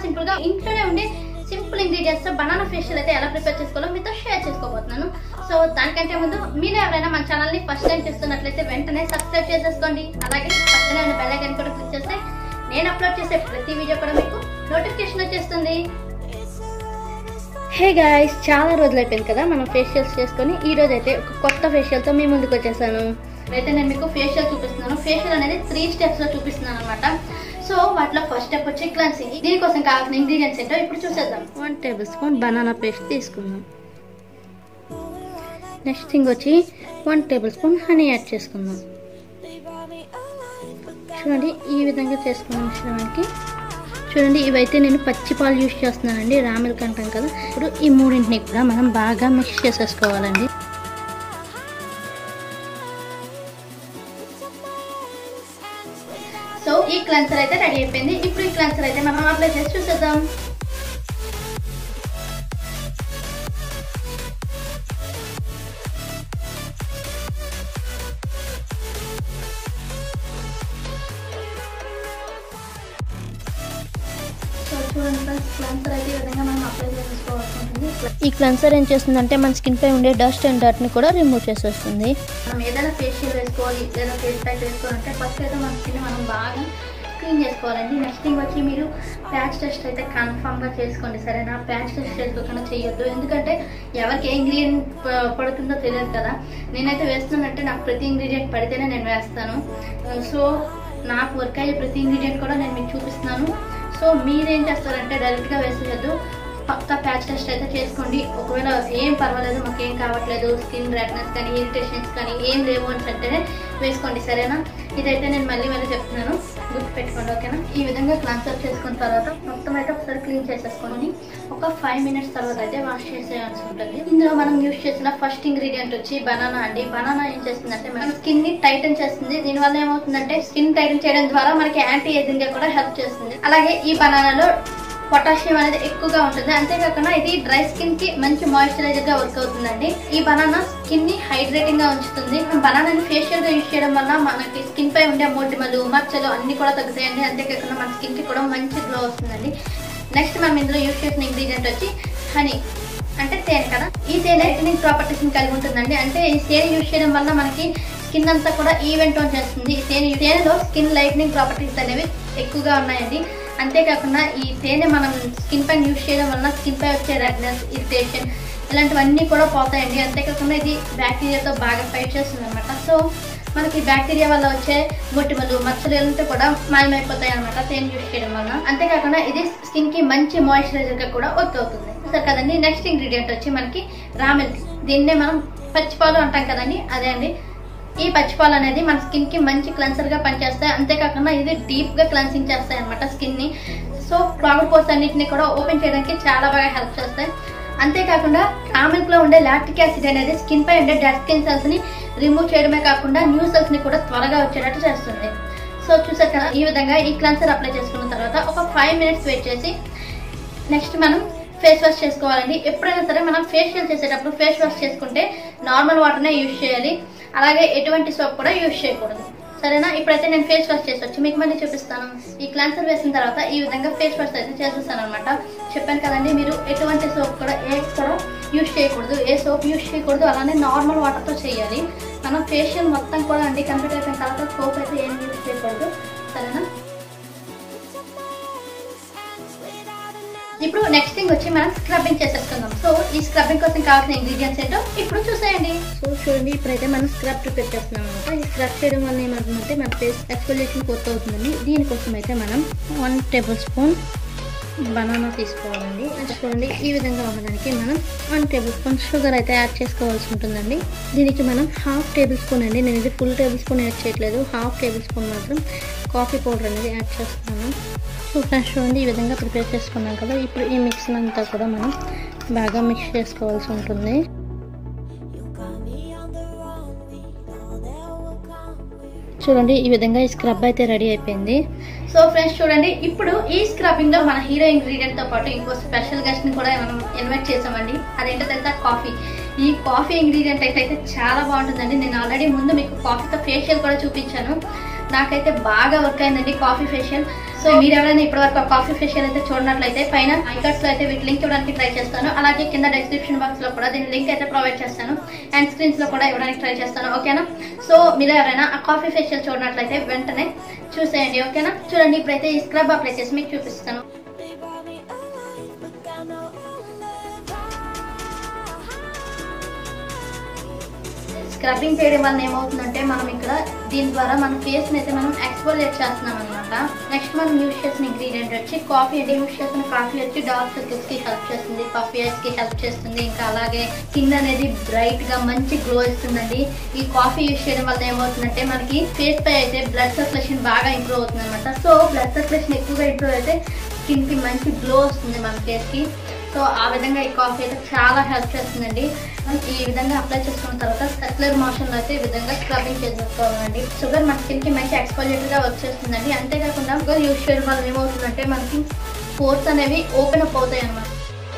Simple గా ఇంట్లోనే ఉండే సింపుల్ ఇంగ్రీడియంట్స్ తో బనానా ఫేషియల్ అయితే ఎలా ప్రిపేర్ చేసుకోవాలో మీతో షేర్ చేసుకోబోతున్నాను సో దానికంటే ముందు మీరు ఎవరైనా మన ఛానల్ ని ఫస్ట్ టైం చూస్తున్నట్లయితే వెంటనే సబ్స్క్రైబ్ చేసేసుకోండి అలాగే పక్కనే ఉన్న బెల్ ఐకాన్ కూడా క్లిక్ చేస్తే నేను అప్లోడ్ చేసే ప్రతి వీడియో కూడా మీకు నోటిఫికేషన్ వచ్చేస్తుంది హే గాయస్ చాలా రోజులు అయిపోయింది కదా మనం ఫేషియల్స్ చేసుకొని ఈ రోజు అయితే ఒక కొత్త ఫేషియల్ తో మీ ముందుకు వచ్చేసాను అయితే నేను మీకు ఫేషియల్ చూపిస్తున్నాను ఫేషియల్ అనేది త్రీ స్టెప్స్ లో చూపిస్తున్నాను అనమాట సో వాటిలో ఫస్ట్ స్టెప్ వచ్చి క్లన్సింగ్ దీనికోసం కావాల్సిన ఇంగ్రీడియంట్స్ ఏంటో ఇప్పుడు చూసేద్దాం one tablespoon banana paste తీసుకుందాం నెక్స్ట్ థింగ్ వచ్చి one tablespoon honey add చేసుకుందాం చూడండి ఈ విధంగా చేసుకున్న మిశ్రమానికి చూడండి ఇవైతే నేను పచ్చి పాలు యూస్ చేస్తున్నానండి రామిల్క్ అంటాం కదా ఇప్పుడు ఈ మూడింటిని కూడా మనం బాగా మిక్స్ చేసేసుకోవాలండి సో ఈ క్లన్సర్ అయితే రెడీ అయిపోయింది ఇప్పుడు ఈ క్లన్సర్ అయితే మనం అప్లై చేసి చూసేద్దాం సో చూడండి ఫ్రెండ్స్ క్లన్సర్ అయితే ఈ విధంగా మనం అప్లై చేసుకోవాల్సి ఉంటుంది ఈ క్లన్సర్ ఏం చేస్తుందంటే మన స్కిన్ పై ఉండే డస్ట్ అండ్ డర్ట్ ని కూడా రిమూవ్ చేసేస్తుంది మనం ఏదైనా ఫేషియల్ వేసుకోవాలి ఏదైనా ఫేస్ ప్యాక్ వేసుకోవాలంటే ఫస్ట్ అయితే మన స్కిన్ మనం బాగా క్లీన్ చేసుకోవాలండి నెక్స్ట్ థింగ్ వచ్చి మీరు ప్యాచ్ టెస్ట్ అయితే కన్ఫామ్గా చేసుకోండి సరేనా ప్యాచ్ టెస్ట్ చేసుకోకుండా చేయొద్దు ఎందుకంటే ఎవరికి ఏ ఇంగ్రీడియంట్ పడుతుందో తెలియదు కదా నేనైతే వేస్తున్నానంటే నాకు ప్రతి ఇంగ్రీడియంట్ పడితేనే నేను వేస్తాను సో నాకు వర్క్ అయ్యే ప్రతి ఇంగ్రీడియంట్ కూడా నేను మీకు చూపిస్తున్నాను సో మీరేం చేస్తారంటే డైరెక్ట్గా వేసేయద్దు పక్కా ప్యాచ్ టెస్ట్ అయితే చేసుకోండి ఒకవేళ ఏం పర్వాలేదు మాకు ఏం కావట్లేదు స్కిన్ రెడ్నెస్ కానీ ఇరిటేషన్స్ కానీ ఏం లేవు అని అంటేనే వేసుకోండి సరేనా ఇదైతే నేను మళ్ళీ మళ్ళీ చెప్తున్నాను గుర్తు పెట్టుకోండి ఓకేనా ఈ విధంగా క్లాన్సర్ చేసుకున్న తర్వాత మొత్తం అయితే ఒకసారి క్లీన్ చేసేసుకోండి ఒక ఫైవ్ మినిట్స్ తర్వాత అయితే వాష్ చేసేయాల్సి ఉంటుంది ఇందులో మనం యూస్ చేసిన ఫస్ట్ ఇంగ్రీడియంట్ వచ్చి బనానా అండి బనానా ఏం చేస్తుందంటే మన స్కిన్ ని టైటన్ చేస్తుంది దీనివల్ల ఏమవుతుందంటే స్కిన్ టైటన్ చేయడం ద్వారా మనకి యాంటీ ఏజింగ్ గా కూడా హెల్ప్ చేస్తుంది అలాగే ఈ బనానాలో పొటాషియం అనేది ఎక్కువగా ఉంటుంది అంతేకాకుండా ఇది డ్రై స్కిన్ కి మంచి మాయిశ్చరైజర్ గా వర్క్ అవుతుందండి ఈ బనానా స్కిన్ ని హైడ్రేటింగ్ గా ఉంచుతుంది బనానాని ఫేషియల్ గా యూజ్ చేయడం వల్ల మనకి స్కిన్ పై ఉండే మొటిమలు మచ్చలు అన్ని కూడా తగ్గుతాయండి అంతేకాకుండా మన స్కిన్ కి కూడా మంచి గ్లో వస్తుందండి నెక్స్ట్ మనం ఇందులో యూజ్ చేసిన ఇంగ్రీడియంట్ వచ్చి హనీ అంటే తేనె కదా ఈ తేనె లైటనింగ్ ప్రాపర్టీస్ కలిగి ఉంటుందండి అంటే ఈ తేనె యూజ్ చేయడం వల్ల మనకి స్కిన్ అంతా కూడా ఈవెంట్ ఆన్ చేస్తుంది ఈ తేనె తేనెలో స్కిన్ లైటనింగ్ ప్రాపర్టీస్ అనేవి ఎక్కువగా ఉన్నాయండి అంతేకాకుండా ఈ తేనె మనం స్కిన్ పైన యూజ్ చేయడం వల్ల స్కిన్ పై వచ్చే రెడ్నెస్ ఇరిటేషన్ ఇలాంటివన్నీ కూడా పోతాయండి అంతేకాకుండా ఇది బ్యాక్టీరియాతో బాగా ఫైట్ చేస్తుంది అనమాట సో మనకి బ్యాక్టీరియా వల్ల వచ్చే మొటిమలు మచ్చలు ఇలాంటి కూడా మాయమైపోతాయి అనమాట తేనె యూజ్ చేయడం వల్ల అంతేకాకుండా ఇది స్కిన్ కి మంచి మాయిశ్చరైజర్ గా కూడా వర్క్ అవుతుంది సరే కదండి నెక్స్ట్ ఇంగ్రీడియంట్ వచ్చి మనకి రామిల్క్ దీన్నే మనం పచ్చిపాలు అంటాం కదండి అదే అండి ఈ పచ్చిపాలు అనేది మన స్కిన్ కి మంచి క్లెన్సర్ గా పనిచేస్తాయి అంతేకాకుండా ఇది డీప్ గా క్లెన్సింగ్ చేస్తాయి అనమాట స్కిన్ ని సో క్లాగ్ పోర్స్ అన్నిటిని కూడా ఓపెన్ చేయడానికి చాలా బాగా హెల్ప్ చేస్తాయి అంతేకాకుండా రామిల్క్ లో ఉండే లాక్టిక్ యాసిడ్ అనేది స్కిన్ పై ఉండే డెడ్ స్కిన్ సెల్స్ ని రిమూవ్ చేయడమే కాకుండా న్యూ సెల్స్ ని కూడా త్వరగా వచ్చేటట్టు చేస్తుంది సో చూసారు కదా ఈ విధంగా ఈ క్లెన్సర్ అప్లై చేసుకున్న తర్వాత ఒక ఫైవ్ మినిట్స్ వెయిట్ చేసి నెక్స్ట్ మనం ఫేస్ వాష్ చేసుకోవాలండి ఎప్పుడైనా సరే మనం ఫేషియల్ చేసేటప్పుడు ఫేస్ వాష్ చేసుకుంటే నార్మల్ వాటర్నే యూజ్ చేయాలి అలాగే ఎటువంటి సోప్ కూడా యూజ్ చేయకూడదు సరేనా ఇప్పుడైతే నేను ఫేస్ వాష్ చేసి వచ్చి మీకు మళ్ళీ చూపిస్తాను ఈ క్లాన్సర్ వేసిన తర్వాత ఈ విధంగా ఫేస్ వాష్ అయితే చేసేస్తాను అనమాట చెప్పాను కదండి మీరు ఎటువంటి సోప్ కూడా ఏ కూడా యూజ్ చేయకూడదు ఏ సోప్ యూజ్ చేయకూడదు అలానే నార్మల్ వాటర్తో చేయాలి మనం ఫేషియల్ మొత్తం కూడా అండి కంప్లీట్ అయిపోయిన తర్వాత సోప్ అయితే ఏం యూజ్ చేయకూడదు సరేనా ఇప్పుడు నెక్స్ట్ థింగ్ వచ్చి మనం స్క్రబ్బింగ్ చేసేసుకుందాం సో ఈ స్క్రబ్బింగ్ కోసం కావాల్సిన ఇంగ్రీడియంట్స్ ఏంటో ఇప్పుడు చూసేయండి సో చూడండి ఇప్పుడైతే మనం స్క్రబ్ ప్రిపేర్ చేస్తున్నాం అనమాట ఈ స్క్రబ్ చేయడం వల్ల ఏమవుతుందంటే మన ఫేస్ ఎక్స్ఫోలియేషన్ పూర్తి అవుతుందండి దీనికోసం అయితే మనం వన్ టేబుల్ స్పూన్ బనానా తీసుకోవాలండి చూడండి ఈ విధంగా ఉండడానికి మనం వన్ టేబుల్ స్పూన్ షుగర్ అయితే యాడ్ చేసుకోవాల్సి ఉంటుందండి దీనికి మనం హాఫ్ టేబుల్ స్పూన్ అండి నేను ఇది ఫుల్ టేబుల్ స్పూన్ యాడ్ చేయట్లేదు హాఫ్ టేబుల్ స్పూన్ మాత్రం కాఫీ పౌడర్ అనేది యాడ్ చేస్తున్నాను సో ఫ్రెండ్స్ చూడండి ఈ విధంగా ప్రిపేర్ చేసుకున్నాం కదా ఇప్పుడు ఈ మిక్స్ అంతా కూడా మనం బాగా మిక్స్ చేసుకోవాల్సి ఉంటుంది చూడండి ఈ విధంగా ఈ స్క్రబ్ అయితే రెడీ అయిపోయింది సో ఫ్రెండ్స్ చూడండి ఇప్పుడు ఈ స్క్రబ్బింగ్ లో మన హీరో ఇంగ్రీడియంట్ తో పాటు ఇంకో స్పెషల్ గెస్ట్ ని కూడా మనం ఇన్వైట్ చేసామండి అదేంటో తెలుసా కాఫీ ఈ కాఫీ ఇంగ్రీడియంట్ అయితే అయితే చాలా బాగుంటుందండి నేను ఆల్రెడీ ముందు మీకు కాఫీతో ఫేషియల్ కూడా చూపించాను నాకైతే బాగా వర్క్ అయిందండి కాఫీ ఫేషియల్ సో మీరు ఎవరైనా ఇప్పటి వరకు కాఫీ ఫేషియల్ అయితే చూడనట్లయితే పైన ఐకార్డ్స్ లో అయితే వీటి లింక్ ఇవ్వడానికి ట్రై చేస్తాను అలాగే కింద డిస్క్రిప్షన్ బాక్స్ లో కూడా దీని లింక్ అయితే ప్రొవైడ్ చేస్తాను అండ్ స్క్రీన్స్ లో కూడా ఇవ్వడానికి ట్రై చేస్తాను ఓకేనా సో మీరు ఎవరైనా ఆ కాఫీ ఫేషియల్ చూడనట్లయితే వెంటనే చూసేయండి ఓకేనా చూడండి ఇప్పుడైతే ఈ స్క్రబ్ అప్లై చేసి మీకు చూపిస్తాను They brought me alive, but got no scrubbing చేయడం వల్ల ఏమవుతుందంటే మనం ఇక్కడ దీని ద్వారా మన ఫేస్ అయితే మనం ఎక్స్పోలేట్ చేస్తున్నాం అనమాట నెక్స్ట్ మనం యూస్ చేసిన ఇంగ్రీడియంట్ వచ్చి కాఫీ అంటే యూస్ చేసిన కాఫీ వచ్చి డార్క్ సర్కిల్స్ కి హెల్ప్ చేస్తుంది పఫీ ఐస్ కి హెల్ప్ చేస్తుంది ఇంకా అలాగే స్కిన్ అనేది బ్రైట్ గా మంచి గ్లో ఇస్తుందండి ఈ కాఫీ యూస్ చేయడం వల్ల ఏమవుతుందంటే మనకి ఫేస్ పై అయితే బ్లడ్ సర్క్యులేషన్ బాగా ఇంప్రూవ్ అవుతుంది అనమాట సో బ్లడ్ సర్క్యులేషన్ ఎక్కువగా ఇంప్రూవ్ అయితే స్కిన్ కి మంచి గ్లో వస్తుంది మన ఫేస్ కి సో ఆ విధంగా ఈ కాఫీ అయితే చాలా హెల్ప్ చేస్తుందండి మనం ఈ విధంగా అప్లై చేసుకున్న తర్వాత సర్క్యులర్ మోషన్ లో అయితే ఈ విధంగా స్క్రబ్బింగ్ చేసేసుకోవాలండి షుగర్ మన స్కిన్ కి మంచి ఎక్స్పోజర్ గా వచ్చేస్తుందండి అంతేకాకుండా షుగర్ యూస్ చేయడం వల్ల ఏమవుతుందంటే మనకి పోర్స్ అనేవి ఓపెన్ అప్ అవుతాయి అన్నమాట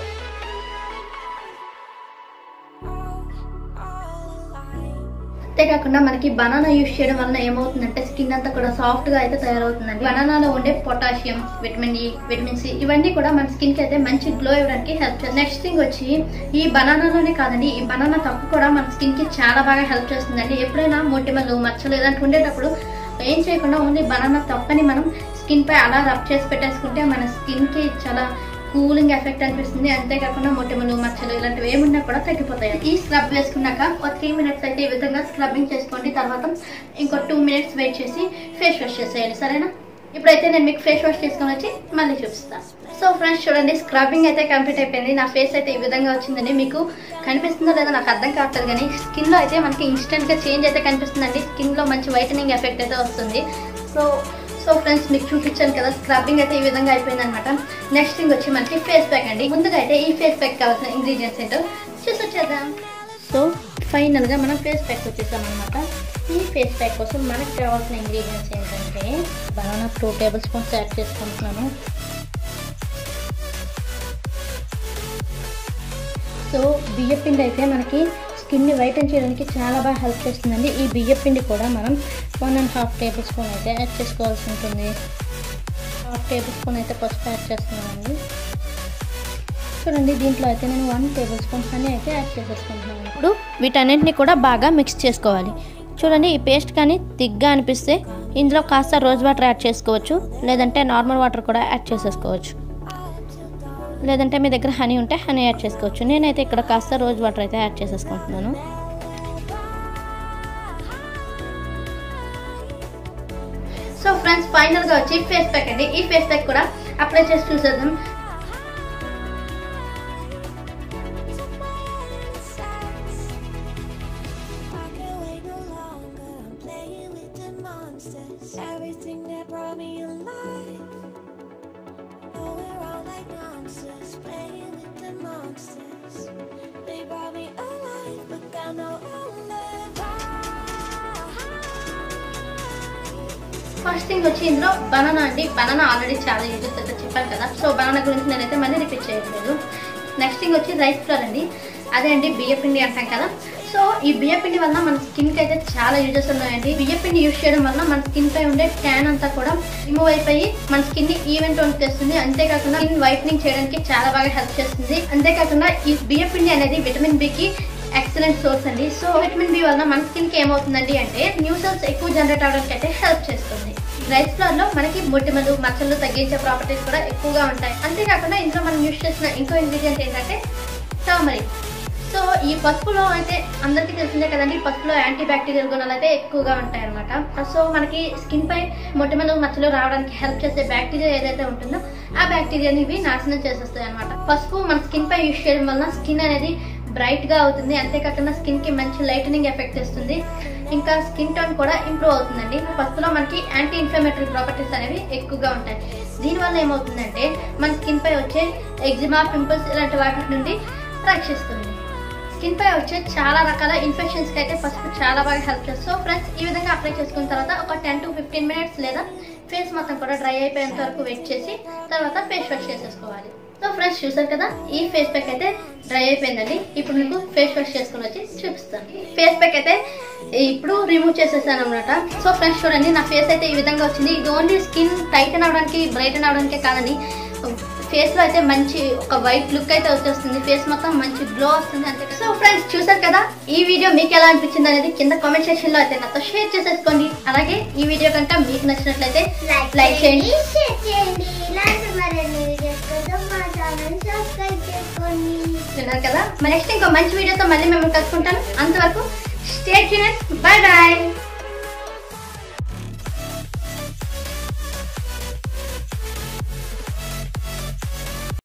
అంతేకాకుండా మనకి బనానా యూస్ చేయడం వల్ల ఏమవుతుందంటే స్కిన్ అంతా కూడా సాఫ్ట్ గా అయితే తయారవుతుందండి బనానాలో ఉండే potassium vitamin E vitamin C ఇవన్నీ కూడా మన స్కిన్ కి అయితే మంచి గ్లో ఇవ్వడానికి హెల్ప్ చేస్తుంది నెక్స్ట్ థింగ్ వచ్చి ఈ బనానాలోనే కాదండి ఈ బనానా తప్పు కూడా మన స్కిన్ కి చాలా బాగా హెల్ప్ చేస్తుందండి ఎప్పుడైనా మొటిమలు మచ్చలు ఇలాంటి ఉండేటప్పుడు ఏం చేయకుండా ఓన్లీ బనానా తప్పని మనం స్కిన్ పై అలా రబ్ చేసి పెట్టేసుకుంటే మన స్కిన్ కి చాలా కూలింగ్ ఎఫెక్ట్ అనిపిస్తుంది అంతేకాకుండా మొటిమలు మచ్చలు ఇలాంటివి ఏమున్నా కూడా తగ్గిపోతాయి ఈ స్క్రబ్ వేసుకున్నాక ఒక త్రీ మినిట్స్ అయితే ఈ విధంగా స్క్రబ్బింగ్ చేసుకోండి తర్వాత ఇంకో టూ మినిట్స్ వెయిట్ చేసి ఫేస్ వాష్ చేసేయాలి సరేనా ఇప్పుడైతే నేను మీకు ఫేస్ వాష్ చేసుకొని వచ్చి మళ్ళీ చూపిస్తాను సో ఫ్రెండ్స్ చూడండి స్క్రబ్బింగ్ అయితే కంప్లీట్ అయిపోయింది నా ఫేస్ అయితే ఈ విధంగా వచ్చిందండి మీకు కనిపిస్తుందో లేదో నాకు అర్థం కావట్లేదు కానీ స్కిన్ లో అయితే మనకి ఇన్స్టెంట్ గా చేంజ్ అయితే కనిపిస్తుందండి స్కిన్ లో మంచి వైటనింగ్ ఎఫెక్ట్ అయితే వస్తుంది సో సో ఫ్రెండ్స్ మీకు చూపించాను కదా స్క్రబ్బింగ్ అయితే ఈ విధంగా అయిపోయింది అనమాట నెక్స్ట్ థింగ్ వచ్చి మనకి ఫేస్ ప్యాక్ అండి ముందుగా అయితే ఈ ఫేస్ ప్యాక్ కావాల్సిన ఇంగ్రీడియంట్స్ ఏంటో చూసి వచ్చేద్దాం సో ఫైనల్గా మనం ఫేస్ ప్యాక్ వచ్చేసాం అనమాట ఈ ఫేస్ ప్యాక్ కోసం మనకు కావాల్సిన ఇంగ్రీడియంట్స్ ఏంటంటే banana two tablespoons add చేసుకుంటున్నాను సో బియ్యపిండి అయితే మనకి స్కిన్ని వైటన్ చేయడానికి చాలా బాగా హెల్ప్ చేస్తుందండి ఈ బియ్యపిండి కూడా మనం one and half tablespoon అయితే యాడ్ చేసుకోవాల్సి ఉంటుంది హాఫ్ టేబుల్ స్పూన్ అయితే పసుపు యాడ్ చేస్తున్నానండి చూడండి దీంట్లో అయితే నేను వన్ టేబుల్ స్పూన్స్ అని అయితే యాడ్ చేసేసుకుంటున్నాను ఇప్పుడు వీటన్నింటిని కూడా బాగా మిక్స్ చేసుకోవాలి చూడండి ఈ పేస్ట్ కానీ థిక్గా అనిపిస్తే ఇందులో కాస్త రోజ్ వాటర్ యాడ్ చేసుకోవచ్చు లేదంటే నార్మల్ వాటర్ కూడా యాడ్ చేసేసుకోవచ్చు లేదంటే మీ దగ్గర హనీ ఉంటే హనీ యాడ్ చేసుకోవచ్చు నేనైతే ఇక్కడ కాస్త రోజ్ వాటర్ అయితే యాడ్ చేసేసుకుంటున్నాను సో ఫ్రెండ్స్ ఫైనల్ గా వచ్చి ఫేస్ ప్యాక్ అండి ఈ ఫేస్ ప్యాక్ కూడా అప్లై చేసి చూసేద్దాం I can't wait no longer. I'm playing with the monsters. Everything that brought me alive. Oh, we're all like monsters, playing with the monsters. They brought me alive, but got no alibi. First thing వచ్చి ఇందులో banana అండి banana already చాలా uses అయితే చెప్పాను కదా so banana గురించి నేనైతే మళ్ళీ రిపీట్ చేయట్లేదు నెక్స్ట్ థింగ్ వచ్చి రైస్ ఫ్లోర్ అండి అదే అండి బియ్యపిండి అంటాం కదా సో ఈ బియ్యపిండి వల్ల మన స్కిన్ కి అయితే చాలా యూజెస్ ఉన్నాయండి బియ్యపిండి యూజ్ చేయడం వల్ల మన స్కిన్ పై ఉండే ట్యాన్ అంతా కూడా రిమూవ్ అయిపోయి మన స్కిన్ ని ఈవెంట్ టోన్ తెస్తుంది అంతేకాకుండా స్కిన్ వైట్నింగ్ చేయడానికి చాలా బాగా హెల్ప్ చేస్తుంది అంతేకాకుండా ఈ బియ్యపిండి అనేది విటమిన్ బి కి ఎక్సలెంట్ సోర్స్ అండి సో విటమిన్ బి వల్ల మన స్కిన్ కి ఏమవుతుందండి అంటే న్యూ సెల్స్ ఎక్కువ జనరేట్ అవడానికి అయితే హెల్ప్ చేస్తుంది రైస్ ఫ్లవర్ లో మనకి మొటిమలు మచ్చలు తగ్గించే ప్రాపర్టీస్ కూడా ఎక్కువగా ఉంటాయి అంతేకాకుండా ఇందులో మనం యూస్ చేసిన ఇంకో ఇంగ్రీడియంట్ ఏంటంటే టర్మరిక్ సో ఈ పసుపులో అయితే అందరికీ తెలిసిందే కదండి పసుపులో యాంటీ బ్యాక్టీరియల్ గుణాలు అయితే ఎక్కువగా ఉంటాయి అనమాట సో మనకి స్కిన్ పై మొటిమలు మచ్చలు రావడానికి హెల్ప్ చేసే బ్యాక్టీరియా ఏదైతే ఉంటుందో ఆ బ్యాక్టీరియాని ఇవి నాశనం చేసేస్తాయి అనమాట పసుపు మన స్కిన్ పై యూస్ చేయడం వల్ల స్కిన్ అనేది బ్రైట్ గా అవుతుంది అంతేకాకుండా స్కిన్ కి మంచి లైటనింగ్ ఎఫెక్ట్ ఇస్తుంది ఇంకా స్కిన్ టోన్ కూడా ఇంప్రూవ్ అవుతుందండి పసుపులో మనకి యాంటీ ఇన్ఫ్లమేటరీ ప్రాపర్టీస్ అనేవి ఎక్కువగా ఉంటాయి దీనివల్ల ఏమవుతుందంటే మన స్కిన్ పై వచ్చే ఎగ్జిమా పింపుల్స్ ఇలాంటి వాటి నుండి రక్షిస్తుంది స్కిన్ పై వచ్చే చాలా రకాల ఇన్ఫెక్షన్స్ కి అయితే పసుపు చాలా బాగా హెల్ప్ చేస్తుంది సో ఫ్రెండ్స్ ఈ విధంగా అప్లై చేసుకున్న తర్వాత ఒక టెన్ టు ఫిఫ్టీన్ మినిట్స్ లేదా ఫేస్ మొత్తం కూడా డ్రై అయిపోయేంత వరకు వెయిట్ చేసి తర్వాత ఫేస్ వాష్ చేసేసుకోవాలి సో ఫ్రెండ్స్ చూసారు కదా ఈ ఫేస్ ప్యాక్ అయితే డ్రై అయిపోయిందండి ఇప్పుడు మీకు ఫేస్ వాష్ చేసుకుని వచ్చి చూపిస్తాను ఫేస్ ప్యాక్ అయితే ఇప్పుడు రిమూవ్ చేసేసాను అనమాట సో ఫ్రెండ్స్ చూడండి నా ఫేస్ అయితే ఈ విధంగా వచ్చింది ఇది ఓన్లీ స్కిన్ టైటన్ అవడానికి బ్రైటన్ అవడానికే కాదండి ఫేస్ లో అయితే మంచి ఒక వైట్ లుక్ అయితే వచ్చేస్తుంది ఫేస్ మొత్తం మంచి గ్లో వస్తుంది అంతే సో ఫ్రెండ్స్ చూసారు కదా ఈ వీడియో మీకు ఎలా అనిపించింది అనేది కింద కామెంట్ సెక్షన్ లో అయితే నాతో షేర్ చేసేసుకోండి అలాగే ఈ వీడియో కనుక మీకు నచ్చినట్లయితే లైక్ చేయండి షేర్ చేయండి ఇలాంటి మరిన్ని వీడియోస్ కోసం మా ఛానల్ సబ్స్క్రైబ్ చేసుకోండి విన్నారు కదా మరి నెక్స్ట్ ఇంకో మంచి వీడియోతో మళ్ళీ మిమ్మల్ని కలుసుకుంటాను అంతవరకు స్టే ట్యూన్ బై బాయ్